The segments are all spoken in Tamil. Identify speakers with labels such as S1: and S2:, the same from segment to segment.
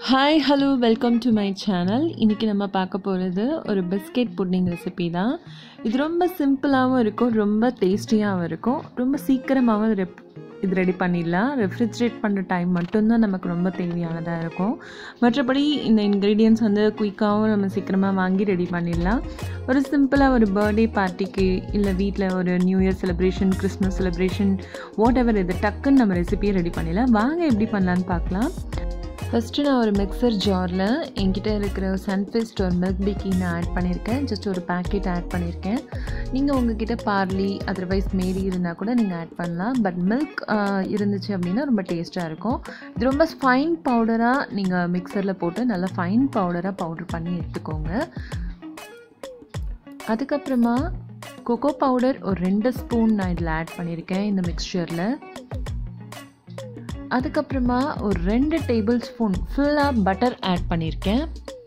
S1: hi hello welcome to my channel இன்றைக்கி நம்ம பார்க்க போகிறது ஒரு பிஸ்கெட் புட்டிங் ரெசிபி தான் இது ரொம்ப சிம்பிளாகவும் இருக்கும் ரொம்ப டேஸ்டியாகவும் இருக்கும் ரொம்ப சீக்கிரமாகவும் ரெப் இது ரெடி பண்ணிடலாம் ரெஃப்ரிஜரேட் பண்ணுற டைம் மட்டும்தான் நமக்கு ரொம்ப தேவையானதாக இருக்கும் மற்றபடி இந்த இன்க்ரீடியன்ஸ் வந்து குயிக்காகவும் நம்ம சீக்கிரமாக வாங்கி ரெடி பண்ணிடலாம் ஒரு சிம்பிளாக ஒரு பர்த்டே பார்ட்டிக்கு இல்லை வீட்டில் ஒரு new year celebration Christmas celebration whatever இது டக்குன்னு நம்ம ரெசிபியை ரெடி பண்ணிடலாம் வாங்க எப்படி பண்ணலான்னு பார்க்கலாம் ஃபஸ்ட்டு நான் ஒரு மிக்சர் ஜாரில் என்கிட்ட இருக்கிற சன்ஃபிஸ்ட் ஒரு மில்க் பேக்கி நான் ஆட் பண்ணியிருக்கேன் ஜஸ்ட் ஒரு பேக்கெட் ஆட் பண்ணியிருக்கேன் நீங்கள் உங்ககிட்ட பார்லி அதர்வைஸ் மேரி இருந்தால் கூட நீங்கள் ஆட் பண்ணலாம் பட் மில்க் இருந்துச்சு அப்படின்னா ரொம்ப டேஸ்ட்டாக இருக்கும் இது ரொம்ப ஃபைன் பவுடராக நீங்கள் மிக்சரில் போட்டு நல்லா ஃபைன் பவுடராக பவுடர் பண்ணி எடுத்துக்கோங்க அதுக்கப்புறமா கொக்கோ பவுடர் ஒரு ரெண்டு ஸ்பூன் நான் இதில் ஆட் பண்ணியிருக்கேன் இந்த மிக்சரில் அதுக்கப்புறமா ஒரு ரெண்டு டேபிள் ஸ்பூன் ஃபுல்லாக பட்டர் ஆட் பண்ணியிருக்கேன்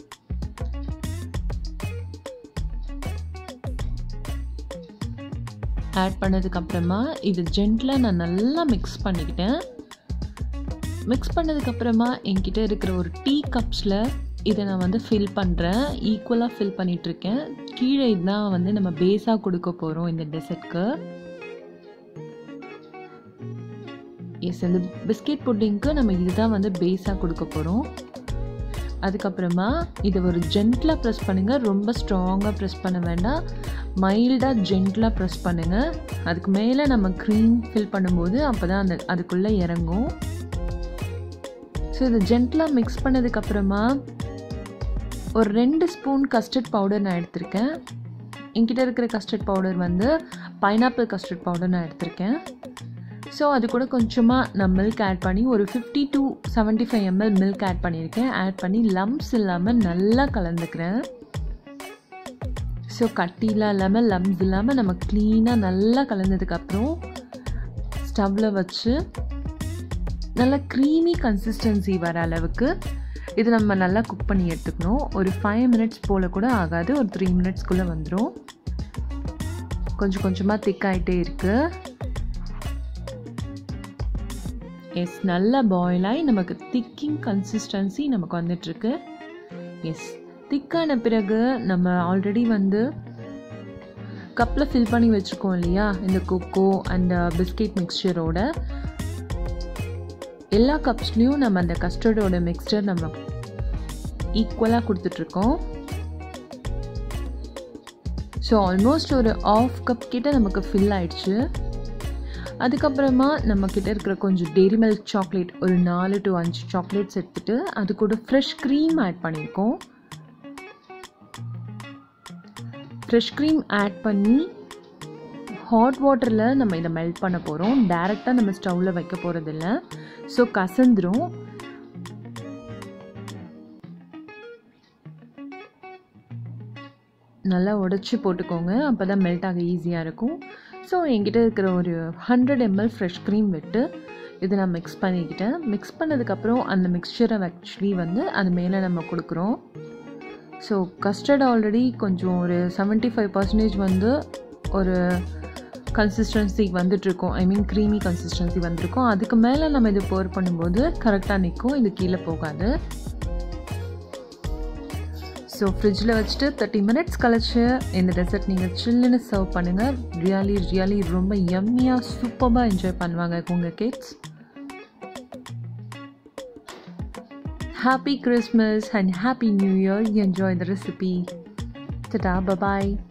S1: ஆட் பண்ணதுக்கப்புறமா இது ஜென்டில் நான் நல்லா மிக்ஸ் பண்ணிக்கிட்டேன் மிக்ஸ் பண்ணதுக்கப்புறமா என்கிட்ட இருக்கிற ஒரு டீ கப்ஸில் இதை நான் வந்து ஃபில் பண்ணுறேன் ஈக்குவலாக ஃபில் பண்ணிகிட்ருக்கேன் கீழே இதுதான் வந்து நம்ம பேஸாக கொடுக்க போகிறோம் இந்த டெசர்ட்க்கு எஸ் இந்த பிஸ்கெட் புட்டிங்க்கு நம்ம இதுதான் வந்து பேஸாக கொடுக்க போகிறோம் அதுக்கப்புறமா இதை ஒரு ஜென்டிலாக ப்ரெஸ் பண்ணுங்கள் ரொம்ப ஸ்ட்ராங்காக ப்ரெஸ் பண்ண வேண்டாம் மைல்டாக ஜென்டிலாக ப்ரெஸ் பண்ணுங்கள் அதுக்கு மேலே நம்ம க்ரீம் ஃபில் பண்ணும்போது அப்போ தான் அந்த அதுக்குள்ளே இறங்கும் ஸோ இது ஜென்டிலாக மிக்ஸ் பண்ணதுக்கப்புறமா ஒரு ரெண்டு ஸ்பூன் கஸ்டர்ட் பவுடர் நான் எடுத்திருக்கேன் என்கிட்ட இருக்கிற கஸ்டர்ட் பவுடர் வந்து பைனாப்பிள் கஸ்டர்ட் பவுடர் நான் எடுத்திருக்கேன் ஸோ அது கூட கொஞ்சமாக நான் மில்க் ஆட் பண்ணி ஒரு fifty to seventy five ML milk add பண்ணியிருக்கேன் ஆட் பண்ணி லம்ஸ் இல்லாமல் நல்லா கலந்துக்கிறேன் ஸோ கட்டிலாம் இல்லாமல் லம்ஸ் இல்லாமல் நம்ம க்ளீனாக நல்லா கலந்ததுக்கப்புறம் ஸ்டவ்வில் வச்சு நல்லா க்ரீமி கன்சிஸ்டன்சி வர அளவுக்கு இது நம்ம நல்லா குக் பண்ணி எடுத்துக்கணும் ஒரு ஃபைவ் மினிட்ஸ் போல் கூட ஆகாது ஒரு த்ரீ மினிட்ஸ்க்குள்ளே வந்துடும் கொஞ்சம் கொஞ்சமாக திக்காயிட்டே இருக்குது எஸ் நல்லா பாயில் ஆகி நமக்கு திக்கிங் கன்சிஸ்டன்சி நமக்கு வந்துட்டுருக்கு எஸ் திக்கான பிறகு நம்ம ஆல்ரெடி வந்து கப்பில் ஃபில் பண்ணி வச்சுருக்கோம் இல்லையா இந்த கொக்கோ அண்ட் பிஸ்கெட் மிக்சரோட எல்லா கப்ஸ்லேயும் நம்ம அந்த கஸ்டர்டோட மிக்சர் நம்ம ஈக்குவலாக கொடுத்துட்ருக்கோம் ஸோ ஆல்மோஸ்ட் ஒரு ஆஃப் கப் கிட்ட நமக்கு ஃபில் ஆயிடுச்சு அதுக்கப்புறமா நம்மக்கிட்ட இருக்கிற கொஞ்சம் டெய்ரி மில்க் சாக்லேட் ஒரு நாலு டு அஞ்சு சாக்லேட்ஸ் எடுத்துகிட்டு அது கூட ஃப்ரெஷ் க்ரீம் ஆட் பண்ணியிருக்கோம் ஃப்ரெஷ் க்ரீம் ஆட் பண்ணி ஹாட் வாட்டரில் நம்ம இதை மெல்ட் பண்ண போகிறோம் டேரெக்டாக நம்ம ஸ்டவ்வில் வைக்க போகிறதில்ல ஸோ கசந்துரும் நல்லா உடச்சி போட்டுக்கோங்க அப்போ தான் மெல்ட் ஆக ஈஸியாக இருக்கும் ஸோ என்கிட்ட இருக்கிற ஒரு ஹண்ட்ரட் எம்எல் ஃப்ரெஷ் க்ரீம் விட்டு இதை நான் மிக்ஸ் பண்ணிக்கிட்டேன் மிக்ஸ் பண்ணதுக்கப்புறம் அந்த மிக்சரை ஆக்சுவலி வந்து அது மேலே நம்ம கொடுக்குறோம் ஸோ கஸ்டர்ட் ஆல்ரெடி கொஞ்சம் ஒரு செவன்ட்டி ஃபைவ் பர்சன்டேஜ் வந்து ஒரு கன்சிஸ்டன்சி வந்துட்டுருக்கோம் ஐ மீன் க்ரீமி கன்சிஸ்டன்சி வந்திருக்கும் அதுக்கு மேலே நம்ம இது போர் பண்ணும்போது கரெக்டாக நிற்கும் இது கீழே போகாது ஸோ ஃப்ரிட்ஜில் வச்சுட்டு தேர்ட்டி மினிட்ஸ் கழிச்சு இந்த டெசர்ட் நீங்கள் சில்லுன்னு சர்வ் பண்ணுங்கள் ரியலி ரியலி ரொம்ப எம்மியாக சூப்பராக என்ஜாய் பண்ணுவாங்க உங்கள் kids happy Christmas and happy new year enjoy the recipe tata bye bye